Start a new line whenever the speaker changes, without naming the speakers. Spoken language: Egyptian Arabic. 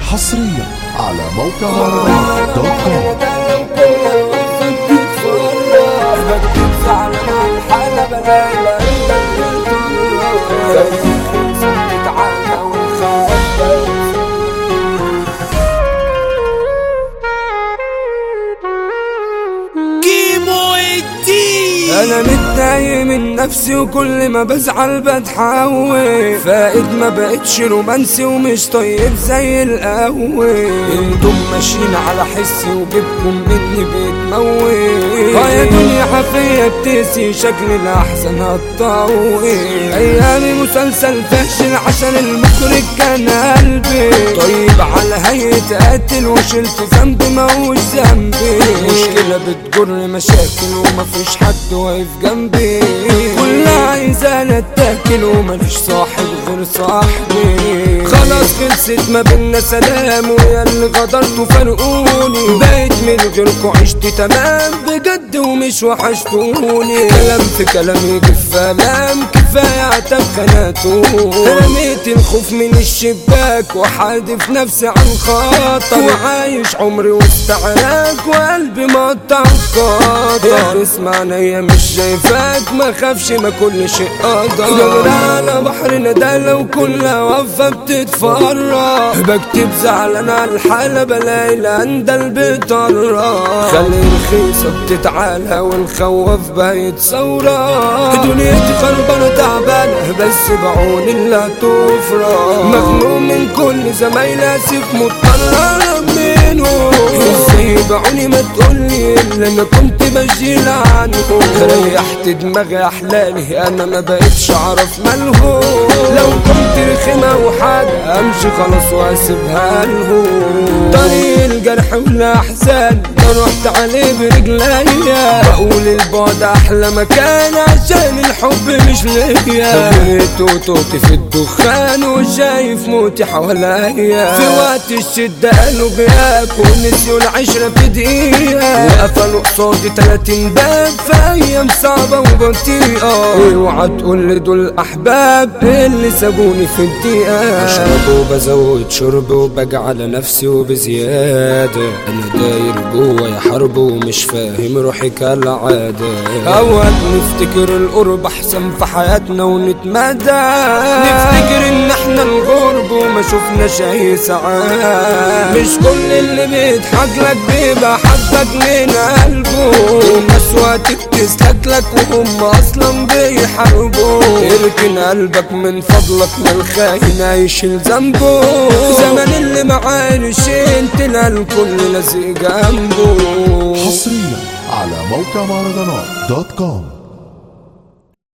حصريا على موقع مهرجانات دوت كوم
بكتب على الحالة بلاقي تعالى ونخاف
كيمو الدين
انا متضايق من نفسي وكل ما بزعل بتحول فائد ما بقتش رومانسي ومش طيب زي الاول انتم ماشيين على حسي وجبكم مني بتموت اه يا دنيا حفية بتسي شكلي الاحسن هتطول ايامي مسلسل فاشل عشان المخرج كان قلبي طيب على هيئة قاتل وشلت ذنب ما هوش ذنبي مشكلة بتجر مشاكل ومفيش حد واقف جنبي كلها عايزة اتاكل ومليش صاحب غير صاحبي خلاص خلصت ما بينا سلام ويا اللي غدرتوا فرقوني بقيت من غيركوا عشت تمام بجد ومش وحشتوني كلام في كلام يجي في كلام كفاية عتب خناتو رميت الخوف من الشباك وحادف نفسي عن خاطر وعايش عمري واستعراك وقلبي مقطع القاطر يا تسمع عينيا مش شايفاك ما خافش ما كل شيء قدر على بحر ندالة وكلها واقفة بتتفرج بكتب زعلان على الحالة بلاقي الاندل بتطرق خلي الخيصة بتتعالى والخوف بقت ثورة دنيتي خربانة تعبانة بس بعون الله تفرق مخنوق من كل زمايلي اسف مضطر منه ازاي بعوني ما تقولي اللي انا كنت بشيل عنه ريحت دماغي احلالي انا ما بقتش اعرف مالهو لو كنت رخمة وحاجة امشي خلاص واسيبها له طريق الجرح والاحزان ده رحت عليه برجليا بقول البعد احلى مكان عشان الحب مش ليا جريت وتوتي في الدخان وشايف موتي حواليا في وقت الشدة قالوا غياب ونسيوا العشرة في دقيقة وقفلوا قصادي تلاتين باب في ايام صعبة وبطيئة اوعى تقول لي دول احباب اللي سابوني في الدقيقة اشرب وبزود شرب وبجي على نفسي وبزيادة انا داير جوا يا حرب ومش فاهم روحي كالعادة اوقات نفتكر القرب احسن في حياتنا ونتمادى نفتكر ان احنا الغرب وما شفناش اي سعادة مش كل اللي بيضحك لك بيبقى حبك من قلبه الناس وقتك تسلك وهم اصلا بيحاربوا اركن قلبك من فضلك ما الخاين هيشيل ذنبه زمن اللي معانش انت الكل لازق جنبه
حصريا على موقع مهرجانات دوت كوم